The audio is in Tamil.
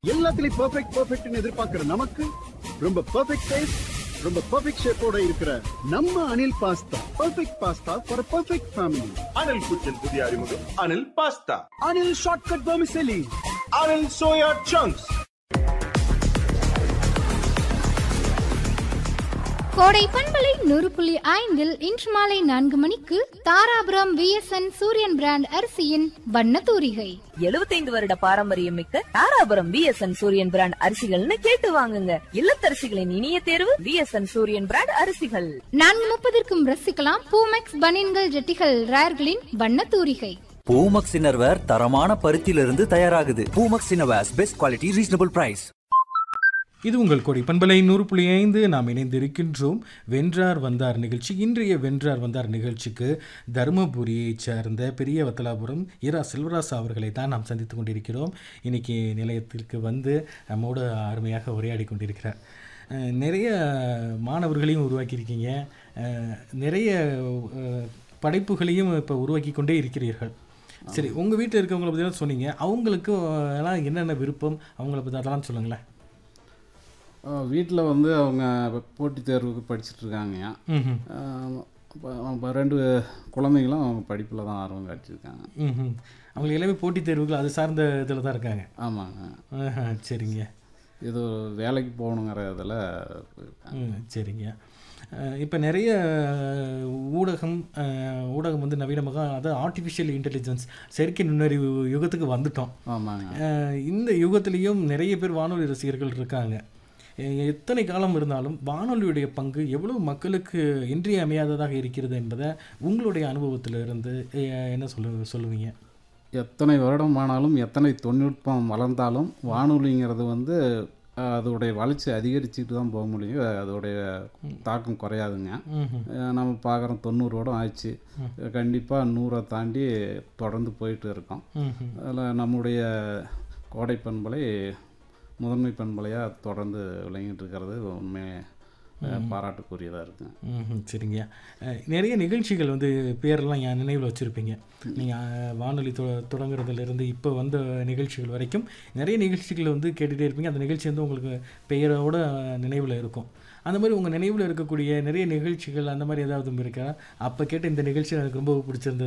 எல்லாத்துலயும் பெர்ஃபெக்ட் பெர்ஃபெக்ட்னு எதிர்பார்க்கிற நமக்கு ரொம்ப பெர்ஃபெக்ட் டேஸ்ட் ரொம்ப பெர்ஃபெக்ட் ஷேப்போட இருக்கிற நம்ம Anil pasta perfect pasta for perfect family Anil குச்சின் புதிய அறிமுகம் Anil pasta Anil shortcut vermicelli Anil soya chunks கோடை பண்பலை நூறு புள்ளி ஐந்தில் இன்று மாலை நான்கு மணிக்கு தாராபுரம் விஎஸ்என் சூரியன் பிராண்ட் அரிசியின் வண்ண தூரிகை எழுபத்தைந்து வருட பாரம்பரியம் மிக்க தாராபுரம் பிஎஸ்என் சூரியன் பிராண்ட் அரிசிகள்னு கேட்டு வாங்குங்க இல்லத்தரசிகளின் இனிய தேர்வு பிஎஸ்என் சூரியன் பிராண்ட் அரிசிகள் நான்கு முப்பதற்கும் ரசிக்கலாம் பூமெக்ஸ் பனியன்கள் ஜெட்டிகள் ரேர்களின் வண்ண தூரிகை பூமக்ஸ் இன்னர்வேர் தரமான பருத்தியிலிருந்து தயாராகுது Poomex innerwears best quality reasonable price இது உங்கள் கொடி பண்பலை நூறு புள்ளி ஐந்து நாம் இணைந்திருக்கின்றோம் வென்றார் வந்தார் நிகழ்ச்சி இன்றைய வென்றார் வந்தார் நிகழ்ச்சிக்கு தருமபுரியைச் சேர்ந்த பெரிய வத்தலாபுரம் இரா செல்வராஸ் அவர்களை தான் நாம் சந்தித்து கொண்டிருக்கிறோம் இன்னைக்கு நிலையத்திற்கு வந்து நம்மோடு அருமையாக உரையாடி கொண்டிருக்கிறார் அஹ், நிறைய மாணவர்களையும் உருவாக்கியிருக்கீங்க அஹ், நிறைய அஹ், படைப்புகளையும் இப்போ உருவாக்கி கொண்டே இருக்கிறீர்கள் சரி உங்கள் வீட்டில் இருக்கவங்கள பற்றி தான் சொன்னீங்க அவங்களுக்கு அஹ், எல்லாம் என்னென்ன விருப்பம் அவங்கள பற்றி அதெல்லாம் சொல்லுங்களேன் வீட்டில் வந்து அவங்க போட்டித் தேர்வுக்கு படிச்சுட்டு இருக்காங்கய்யா ம்ஹும். ஆஹ் அப்ப- அப்ப ரெண்டு குழந்தைங்களும் அவங்க படிப்பில் தான் ஆர்வம் காட்டியிருக்காங்க ம்ஹும். அவங்க எல்லாமே போட்டித் தேர்வுகள் அது சார்ந்த இதில் தான் இருக்காங்க ஆமாங்க ஆஹா, சரிங்க இது ஒரு வேலைக்கு போகணுங்கிற இதில் போயிருக்காங்க ம், சரிங்க இப்போ நிறைய அஹ், ஊடகம் அஹ், ஊடகம் வந்து நவீனமாக அதாவது ஆர்டிஃபிஷியல் இன்டெலிஜென்ஸ் செயற்கை நுண்ணறிவு யுகத்துக்கு வந்துட்டோம் ஆமாங்க அஹ், இந்த யுகத்திலையும் நிறைய பேர் வானொலி ரசிகர்கள் இருக்காங்க எ- எத்தனை காலம் இருந்தாலும் வானொலியுடைய பங்கு எவ்வளவு மக்களுக்கு இன்றியமையாததாக இருக்கிறது என்பதை உங்களுடைய அனுபவத்திலிருந்து அஹ், என்ன சொல்லு சொல்லுவீங்க எத்தனை வருடம் ஆனாலும் எத்தனை தொழில்நுட்பம் வளர்ந்தாலும் வானொலிங்கிறது வந்து ஆஹ் அதோடைய வளர்ச்சி அதிகரிச்சுட்டு தான் போக முடியும் அதோடைய தாக்கம் குறையாதுங்க ம்ஹும். அஹ் நம்ம பார்க்குறோம் தொண்ணூறு வருடம் ஆயிடுச்சு கண்டிப்பாக நூறை தாண்டி தொடர்ந்து போயிட்டு இருக்கோம் ம்ஹும். அதில் நம்முடைய கோடை பண்பலை முதன்மை பண்பலையாக தொடர்ந்து விளங்கிட்டு இருக்கிறது உண்மை பாராட்டுக்குரியதாக இருக்குங்க ம்ஹும், சரிங்க அஹ், நிறைய நிகழ்ச்சிகள் வந்து பேரெல்லாம் என் நினைவில் வச்சுருப்பீங்க நீங்கள் வானொலி தொ தொடங்குறதுலேருந்து இப்போ வந்த நிகழ்ச்சிகள் வரைக்கும் நிறைய நிகழ்ச்சிகள் வந்து கேட்டுகிட்டே இருப்பீங்க அந்த நிகழ்ச்சி வந்து உங்களுக்கு பெயரோட நினைவில் இருக்கும் அந்த மாதிரி உங்கள் நினைவில் இருக்கக்கூடிய நிறைய நிகழ்ச்சிகள் அந்த மாதிரி ஏதாவது இருக்கா அப்போ கேட்ட இந்த நிகழ்ச்சி எனக்கு ரொம்ப பிடிச்சிருந்தது